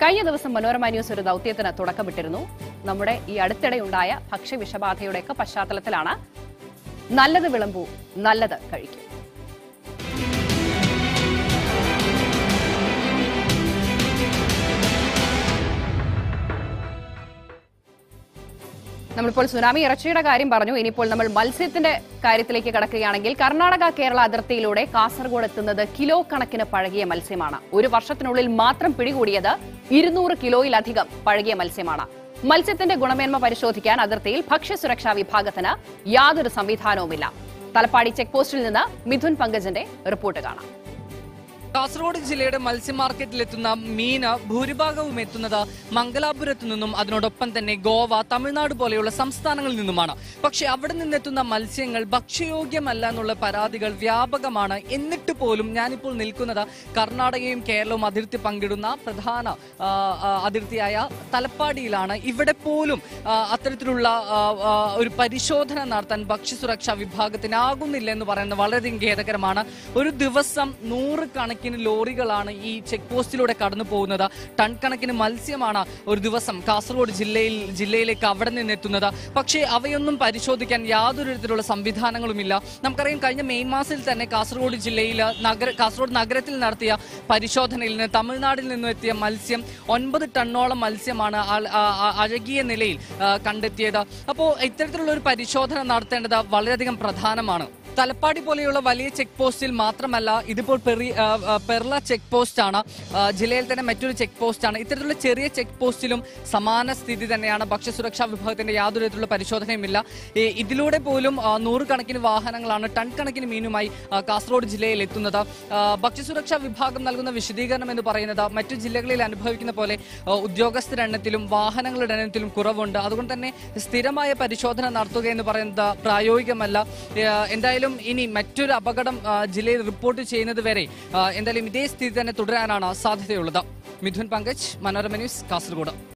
കഴിഞ്ഞ ദിവസം മനോരമ ന്യൂസ് ഒരു ദൗത്യത്തിന് തുടക്കമിട്ടിരുന്നു നമ്മുടെ ഈ അടുത്തിടെയുണ്ടായ ഭക്ഷ്യവിഷബാധയുടെയൊക്കെ പശ്ചാത്തലത്തിലാണ് നല്ലത് വിളമ്പൂ നല്ലത് കഴിക്കൂ നമ്മളിപ്പോൾ സുനാമി ഇറച്ചിയുടെ കാര്യം പറഞ്ഞു ഇനിയിപ്പോൾ നമ്മൾ മത്സ്യത്തിന്റെ കാര്യത്തിലേക്ക് കടക്കുകയാണെങ്കിൽ കർണാടക കേരള അതിർത്തിയിലൂടെ കാസർഗോഡ് എത്തുന്നത് കിലോ കണക്കിന് പഴകിയ മത്സ്യമാണ് ഒരു വർഷത്തിനുള്ളിൽ മാത്രം പിടികൂടിയത് ഇരുന്നൂറ് കിലോയിലധികം പഴകിയ മത്സ്യമാണ് മത്സ്യത്തിന്റെ ഗുണമേന്മ പരിശോധിക്കാൻ അതിർത്തിയിൽ ഭക്ഷ്യസുരക്ഷാ വിഭാഗത്തിന് യാതൊരു സംവിധാനവുമില്ല തലപ്പാടി ചെക്ക് പോസ്റ്റിൽ നിന്ന് മിഥുൻ പങ്കജിന്റെ റിപ്പോർട്ട് കാണാം കാസർഗോഡ് ജില്ലയുടെ മത്സ്യ മാർക്കറ്റിലെത്തുന്ന മീന് ഭൂരിഭാഗവും എത്തുന്നത് മംഗലാപുരത്തു നിന്നും അതിനോടൊപ്പം തന്നെ ഗോവ തമിഴ്നാട് പോലെയുള്ള സംസ്ഥാനങ്ങളിൽ നിന്നുമാണ് പക്ഷെ അവിടെ നിന്നെത്തുന്ന മത്സ്യങ്ങൾ ഭക്ഷ്യയോഗ്യമല്ല എന്നുള്ള പരാതികൾ വ്യാപകമാണ് എന്നിട്ട് പോലും ഞാനിപ്പോൾ നിൽക്കുന്നത് കർണാടകയും കേരളവും അതിർത്തി പങ്കിടുന്ന പ്രധാന ആ, ആ, അതിർത്തിയായ തലപ്പാടിയിലാണ് ഇവിടെ പോലും ആ, അത്തരത്തിലുള്ള ആ, ആ, ഒരു പരിശോധന നടത്താൻ ഭക്ഷ്യസുരക്ഷാ വിഭാഗത്തിനാകുന്നില്ല എന്ന് പറയുന്നത് വളരെയധികം ഖേദകരമാണ് ഒരു ദിവസം നൂറ് കണക്കിന് ലോറികളാണ് ഈ ചെക്ക് പോസ്റ്റിലൂടെ കടന്നു പോകുന്നത് ടൺ കണക്കിന് മത്സ്യമാണ് ഒരു ദിവസം കാസർഗോഡ് ജില്ലയിൽ ജില്ലയിലേക്ക് അവിടെ നിന്ന് എത്തുന്നത് പക്ഷേ അവയൊന്നും പരിശോധിക്കാൻ യാതൊരു വിധത്തിലുള്ള സംവിധാനങ്ങളുമില്ല നമുക്കറിയാം കഴിഞ്ഞ മെയ് മാസത്തിൽ തന്നെ കാസർഗോഡ് ജില്ലയിൽ നഗര കാസർഗോഡ് നഗരത്തിൽ നടത്തിയ പരിശോധനയിൽ നിന്ന് തമിഴ്നാട്ടിൽ നിന്നും എത്തിയ മത്സ്യം ഒൻപത് ടണ്ണോളം മത്സ്യമാണ് ആൾ- ആ- ആ- അഴകിയ നിലയിൽ ആ, കണ്ടെത്തിയത് അപ്പോൾ ഇത്തരത്തിലുള്ള ഒരു പരിശോധന നടത്തേണ്ടത് വളരെയധികം പ്രധാനമാണ് തലപ്പാടി പോലെയുള്ള വലിയ ചെക്ക് പോസ്റ്റിൽ മാത്രമല്ല ഇതിപ്പോൾ പെറി ആ, ആ, പെർള ചെക്ക് പോസ്റ്റ് ആണ് ആ, ജില്ലയിൽ തന്നെ മറ്റൊരു ചെക്ക് പോസ്റ്റ് ആണ് ഇത്തരത്തിലുള്ള ചെറിയ ചെക്ക് പോസ്റ്റിലും സമാന സ്ഥിതി തന്നെയാണ് ഭക്ഷ്യസുരക്ഷാ വിഭാഗത്തിന്റെ യാതൊരു വിധത്തിലുള്ള പരിശോധനയുമില്ല ഈ ഇതിലൂടെ പോലും ആ, നൂറുകണക്കിന് വാഹനങ്ങളാണ് ടൺ കണക്കിന് മീനുമായി ആ, കാസർഗോഡ് ജില്ലയിൽ എത്തുന്നത് ആ, ഭക്ഷ്യസുരക്ഷാ വിഭാഗം നൽകുന്ന വിശദീകരണം എന്ന് പറയുന്നത് മറ്റു ജില്ലകളിൽ അനുഭവിക്കുന്ന പോലെ ആ, ഉദ്യോഗസ്ഥരുടെ എണ്ണത്തിലും വാഹനങ്ങളുടെ എണ്ണത്തിലും കുറവുണ്ട് അതുകൊണ്ട് തന്നെ സ്ഥിരമായ പരിശോധന നടത്തുക എന്ന് പറയുന്നത് പ്രായോഗികമല്ല ആ, എന്തായാലും ഇനി മറ്റൊരു അപകടം ആ, ജില്ലയിൽ റിപ്പോർട്ട് ചെയ്യുന്നത് വരെ ആ, എന്തായാലും ഇതേ സ്ഥിതി തന്നെ തുടരാനാണ് സാധ്യതയുള്ളത് മിഥുൻ പങ്കജ് മനോരമ ന്യൂസ് കാസർഗോഡ്